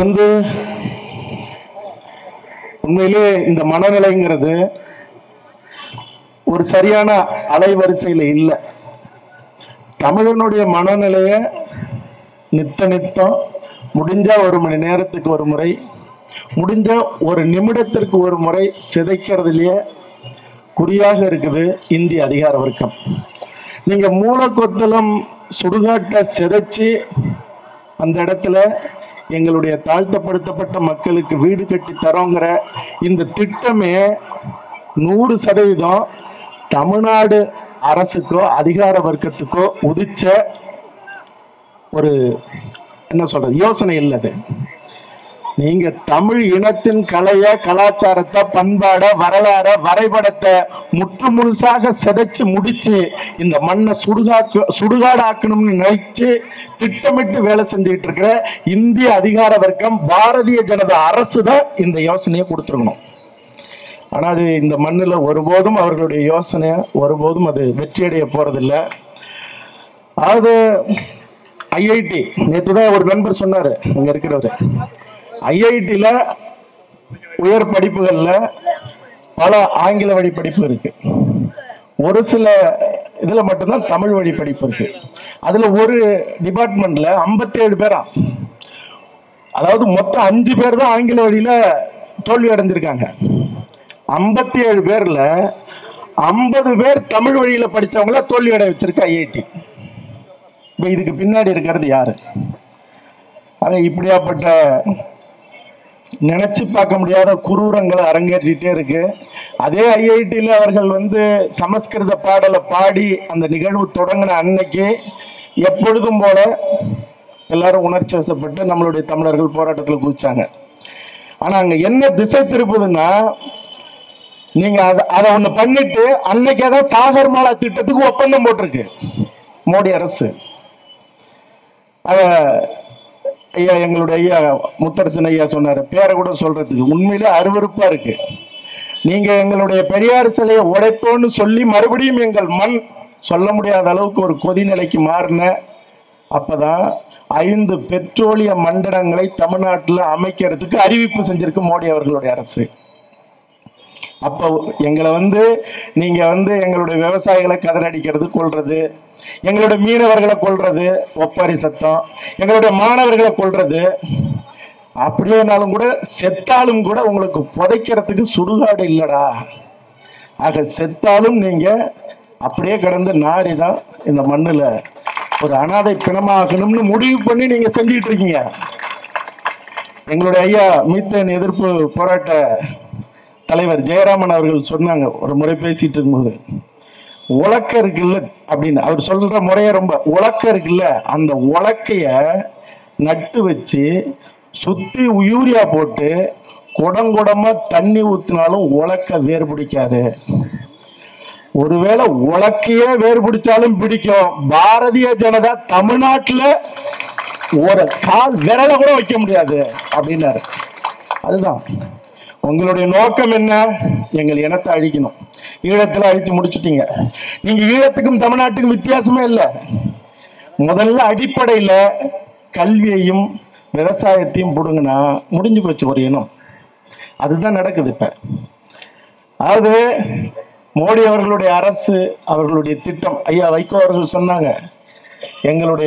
வந்து உண்மையிலே இந்த மனநிலைங்கிறது ஒரு சரியான அலைவரிசையில் இல்லை தமிழனுடைய மனநிலையை நித்த நித்தம் முடிஞ்சா ஒரு மணி நேரத்துக்கு ஒரு முறை முடிஞ்சா ஒரு நிமிடத்திற்கு ஒரு முறை சிதைக்கிறதுலயே குறியாக இருக்குது இந்திய அதிகார வர்க்கம் நீங்க மூலக்கொத்தலம் சுடுகாட்டை சிதைச்சு அந்த இடத்துல எங்களுடைய தாழ்த்தப்படுத்தப்பட்ட மக்களுக்கு வீடு கட்டி தரோங்கிற இந்த திட்டமே நூறு சதவீதம் தமிழ்நாடு அரசுக்கோ அதிகார வர்க்கத்துக்கோ உதிச்ச ஒரு என்ன சொல்றது யோசனை இல்லை அது நீங்க தமிழ் இனத்தின் கலைய கலாச்சாரத்தை பண்பாட வரலாற வரைபடத்தை முற்று முழுசாக சிதைச்சு முடிச்சு இந்த மண்ணை சுடுகாக்கு சுடுகாடாக்கணும்னு நினைச்சு திட்டமிட்டு வேலை செஞ்சுட்டு இருக்கிற இந்திய அதிகார வர்க்கம் பாரதிய ஜனதா அரசு தான் இந்த யோசனையை கொடுத்துருக்கணும் ஆனா அது இந்த மண்ணில் ஒருபோதும் அவர்களுடைய யோசனை ஒருபோதும் அது வெற்றியடைய போறதில்லை அதாவது ஐஐடி நேற்று தான் ஒரு நண்பர் சொன்னார் இங்கே இருக்கிறவர் ஐஐடியில் உயர் படிப்புகளில் பல ஆங்கில வழி படிப்பு இருக்கு ஒரு சில இதில் மட்டும்தான் தமிழ் வழி படிப்பு இருக்கு அதில் ஒரு டிபார்ட்மெண்ட்ல 57 பேரா அதாவது மொத்தம் அஞ்சு பேர் தான் ஆங்கில வழியில் தோல்வி அடைஞ்சிருக்காங்க ஐம்பத்தி ஏழு பேர்ல ஐம்பது பேர் தமிழ் வழியில படிச்சவங்கள தோல்வி அடைய வச்சிருக்க ஐஐடி இப்போ இதுக்கு பின்னாடி இருக்கிறது யாரு ஆக இப்படியாப்பட்ட நினைச்சு பார்க்க முடியாத குரூரங்களை அரங்கேற்றிட்டே இருக்கு அதே ஐஐடியில் அவர்கள் வந்து சமஸ்கிருத பாடலை பாடி அந்த நிகழ்வு தொடங்கின அன்னைக்கு எப்பொழுதும் போல எல்லாரும் உணர்ச்சி வசப்பட்டு நம்மளுடைய தமிழர்கள் போராட்டத்தில் குதிச்சாங்க ஆனா அங்க என்ன திசை திருப்புதுன்னா நீங்க அதை அதை ஒண்ணு பண்ணிட்டு அன்னைக்கு தான் சாகர்மாலா திட்டத்துக்கு ஒப்பந்தம் போட்டிருக்கு மோடி அரசு அத ஐயா எங்களுடைய ஐயா முத்தரசன் ஐயா சொன்னாரு பேரை கூட சொல்றதுக்கு உண்மையிலே அருவருப்பா இருக்கு நீங்க எங்களுடைய பெரியார் சிலையை உடைப்போன்னு சொல்லி மறுபடியும் எங்கள் மண் சொல்ல முடியாத அளவுக்கு ஒரு கொதிநிலைக்கு மாறின அப்பதான் ஐந்து பெட்ரோலிய மண்டலங்களை தமிழ்நாட்டில் அமைக்கிறதுக்கு அறிவிப்பு செஞ்சிருக்கு மோடி அவர்களுடைய அரசு அப்போ எங்களை வந்து நீங்க வந்து எங்களுடைய விவசாயிகளை கதறடிக்கிறது கொள்றது எங்களுடைய மீனவர்களை கொல்றது ஒப்பாரி சத்தம் எங்களுடைய மாணவர்களை கொல்றது அப்படியேனாலும் கூட செத்தாலும் கூட உங்களுக்கு புதைக்கிறதுக்கு சுடுகாடு இல்லடா ஆக செத்தாலும் நீங்க அப்படியே கிடந்து நாரி தான் இந்த மண்ணுல ஒரு அனாதை பிணமாகணும்னு முடிவு பண்ணி நீங்க செஞ்சுட்டு இருக்கீங்க எங்களுடைய ஐயா மீத்தேன் எதிர்ப்பு போராட்ட தலைவர் ஜெயராமன் அவர்கள் சொன்னாங்க ஒரு முறை பேசிட்டு இருக்கும்போது உலக்க இருக்குல்ல அப்படின்னு அவர் சொல்ற முறைய ரொம்ப உலக்க இருக்குல்ல அந்த உலக்கைய நட்டு வச்சு சுத்தி யூரியா போட்டு குடங்குடமா தண்ணி ஊத்தினாலும் உலக்க வேர் பிடிக்காது ஒருவேளை உலக்கையே வேர் பிடிச்சாலும் பிடிக்கும் பாரதிய ஜனதா தமிழ்நாட்டுல ஒரு கால் விரலை கூட வைக்க முடியாது அப்படின்னாரு அதுதான் உங்களுடைய நோக்கம் என்ன எங்கள் இனத்தை அழிக்கணும் ஈழத்துல அழிச்சு முடிச்சிட்டீங்க நீங்க ஈழத்துக்கும் தமிழ்நாட்டுக்கும் வித்தியாசமே இல்லை முதல்ல அடிப்படையில கல்வியையும் விவசாயத்தையும் பிடுங்கினா முடிஞ்சு போச்சு ஒரு இனம் அதுதான் நடக்குது இப்ப அதாவது மோடி அவர்களுடைய அரசு அவர்களுடைய திட்டம் ஐயா வைகோ அவர்கள் சொன்னாங்க எங்களுடைய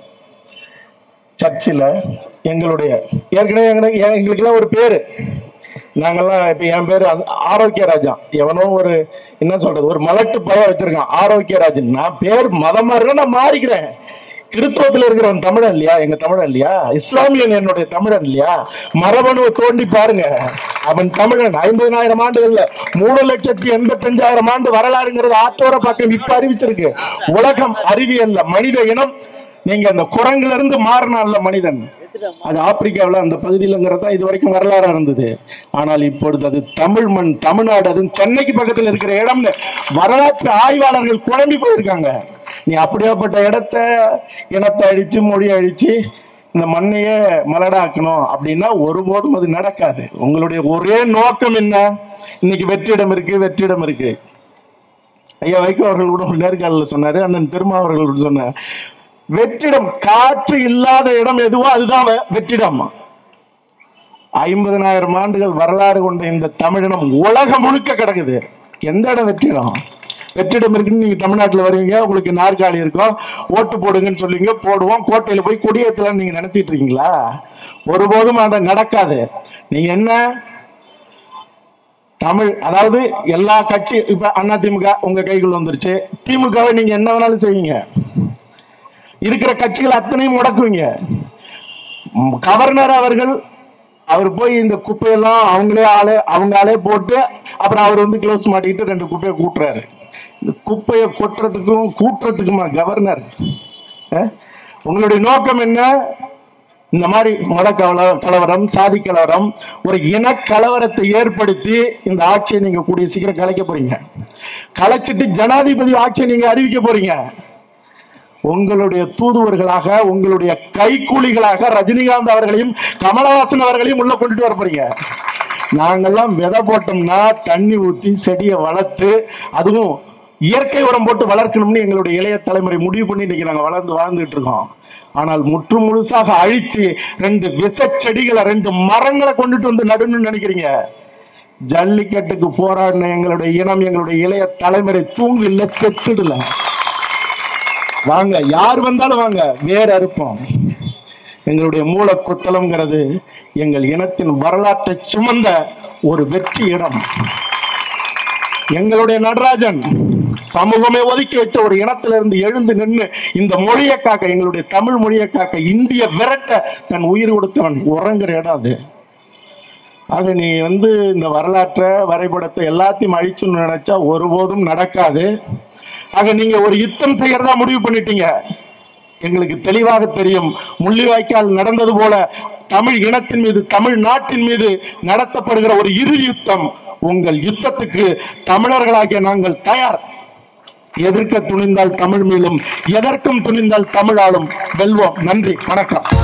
சர்ச்சில் எங்களுடைய ஏற்கனவே எங்களுக்கு எங்களுக்கெல்லாம் ஒரு பேர் நாங்கெல்லாம் இப்போ என் பேர் ஆரோக்கியராஜா எவனோ ஒரு என்ன சொல்றது ஒரு மலட்டு பையன் வச்சிருக்கான் ஆரோக்கியராஜன் நான் பேர் மதமா இருக்கா நான் மாறிக்கிறேன் கிறிஸ்தவத்தில் இருக்கிறவன் தமிழன் இல்லையா எங்க தமிழன் இல்லையா இஸ்லாமியன் என்னுடைய தமிழன் இல்லையா மரபணுவை தோண்டி பாருங்க அவன் தமிழன் ஐம்பதினாயிரம் ஆண்டுகள்ல மூணு லட்சத்தி எண்பத்தஞ்சாயிரம் ஆண்டு வரலாறுங்கிறது ஆத்தோர பக்கம் இப்ப அறிவிச்சிருக்கு உலகம் அறிவியல்ல மனித இனம் நீங்க அந்த குரங்குல இருந்து மாறினான்ல மனிதன் அது ஆப்பிரிக்காவில் அந்த பகுதியிலங்கிறது தான் இது வரைக்கும் வரலாறா இருந்தது ஆனால் இப்பொழுது அது தமிழ் மண் தமிழ்நாடு அது சென்னைக்கு பக்கத்தில் இருக்கிற இடம்னு வரலாற்று ஆய்வாளர்கள் குழம்பி போயிருக்காங்க நீ அப்படியாப்பட்ட இடத்த இனத்தை அழிச்சு மொழி அழிச்சு இந்த மண்ணையே மலடாக்கணும் அப்படின்னா ஒருபோதும் அது நடக்காது உங்களுடைய ஒரே நோக்கம் என்ன இன்னைக்கு வெற்றிடம் இருக்கு வெற்றிடம் இருக்கு ஐயா வைகோ அவர்கள் கூட ஒரு நேர்காணலில் சொன்னாரு அண்ணன் திருமாவர்கள் கூட சொன்னார் வெற்றிடம் காற்று இல்லாத இடம் எதுவோ அதுதான் வெ- வெற்றிடம் ஐம்பதனாயிரம் ஆண்டுகள் வரலாறு கொண்ட இந்த தமிழினம் உலகம் முழுக்க கிடக்குது எந்த இடம் வெற்றிடம் வெற்றிடம் இருக்குன்னு நீங்க தமிழ்நாட்டில் வருவீங்க உங்களுக்கு நாற்காலி இருக்கும் ஓட்டு போடுங்கன்னு சொல்லுவீங்க போடுவோம் கோட்டையில் போய் கொடியேற்றலாம்னு நீங்க நினைச்சிட்டு இருக்கீங்களா ஒருபோதும் அது நடக்காது நீங்க என்ன தமிழ் அதாவது எல்லா கட்சி இப்ப அண்ணா திமுக உங்க கைக்குள்ள வந்துருச்சு திமுகவை நீங்க என்ன வேணாலும் செய்வீங்க இருக்கிற கட்சிகள் அத்தனையும் முடக்குவீங்க ம், கவர்னர் அவர்கள் அவர் போய் இந்த குப்பையெல்லாம் அவங்களே ஆளே அவங்க ஆளே போட்டு அப்புறம் அவர் வந்து க்ளோஸ் மாட்டிக்கிட்டு ரெண்டு குப்பையை கூட்டுறாரு இந்த குப்பையை கொட்டுறதுக்கும் கூட்டுறதுக்குமா கவர்னர் அஹ்? உங்களுடைய நோக்கம் என்ன இந்த மாதிரி மத கலவ கலவரம் சாதி கலவரம் ஒரு இன கலவரத்தை ஏற்படுத்தி இந்த ஆட்சியை நீங்க கூடிய சீக்கிரம் கலைக்க போறீங்க கலைச்சிட்டு ஜனாதிபதி ஆட்சியை நீங்க அறிவிக்க போறீங்க உங்களுடைய தூதுவர்களாக உங்களுடைய கைக்கூலிகளாக ரஜினிகாந்த் அவர்களையும் கமலஹாசன் அவர்களையும் உள்ள கொண்டுட்டு வர போறீங்க நாங்கெல்லாம் விதை போட்டோம்னா தண்ணி ஊத்தி செடியை வளர்த்து அதுவும் இயற்கை உரம் போட்டு வளர்க்கணும்னு எங்களுடைய இளைய தலைமுறை முடிவு பண்ணி இன்னைக்கு நாங்க வளர்ந்து வாழ்ந்துட்டு இருக்கோம் ஆனால் முற்று முழுசாக அழிச்சு ரெண்டு விஷ செடிகளை ரெண்டு மரங்களை கொண்டுட்டு வந்து நடுன்னு நினைக்கிறீங்க ஜல்லிக்கட்டுக்கு போராடின எங்களுடைய இனம் எங்களுடைய இளைய தலைமுறை தூங்கு இல்ல செத்துடல வாங்க யார் வந்தாலும் வாங்க வேற அறுப்போம் எங்களுடைய மூல குத்தலம்ங்கிறது எங்கள் இனத்தின் வரலாற்றை சுமந்த ஒரு வெற்றி இடம் எங்களுடைய நடராஜன் சமூகமே ஒதுக்கி வச்ச ஒரு இனத்திலிருந்து எழுந்து நின்று இந்த மொழியை காக்க எங்களுடைய தமிழ் மொழியை காக்க இந்திய விரட்ட தன் உயிர் கொடுத்தவன் உறங்குற இடம் அது ஆக நீ வந்து இந்த வரலாற்றை வரைபடத்தை எல்லாத்தையும் அழிச்சுன்னு நினைச்சா ஒருபோதும் நடக்காது ஆக நீங்க ஒரு யுத்தம் செய்யறதா முடிவு பண்ணிட்டீங்க எங்களுக்கு தெளிவாக தெரியும் முள்ளிவாய்க்கால் நடந்தது போல தமிழ் இனத்தின் மீது தமிழ் நாட்டின் மீது நடத்தப்படுகிற ஒரு இறு யுத்தம் உங்கள் யுத்தத்துக்கு தமிழர்களாகிய நாங்கள் தயார் எதிர்க்க துணிந்தால் தமிழ் மீளும் எதற்கும் துணிந்தால் தமிழாலும் வெல்வோம் நன்றி வணக்கம்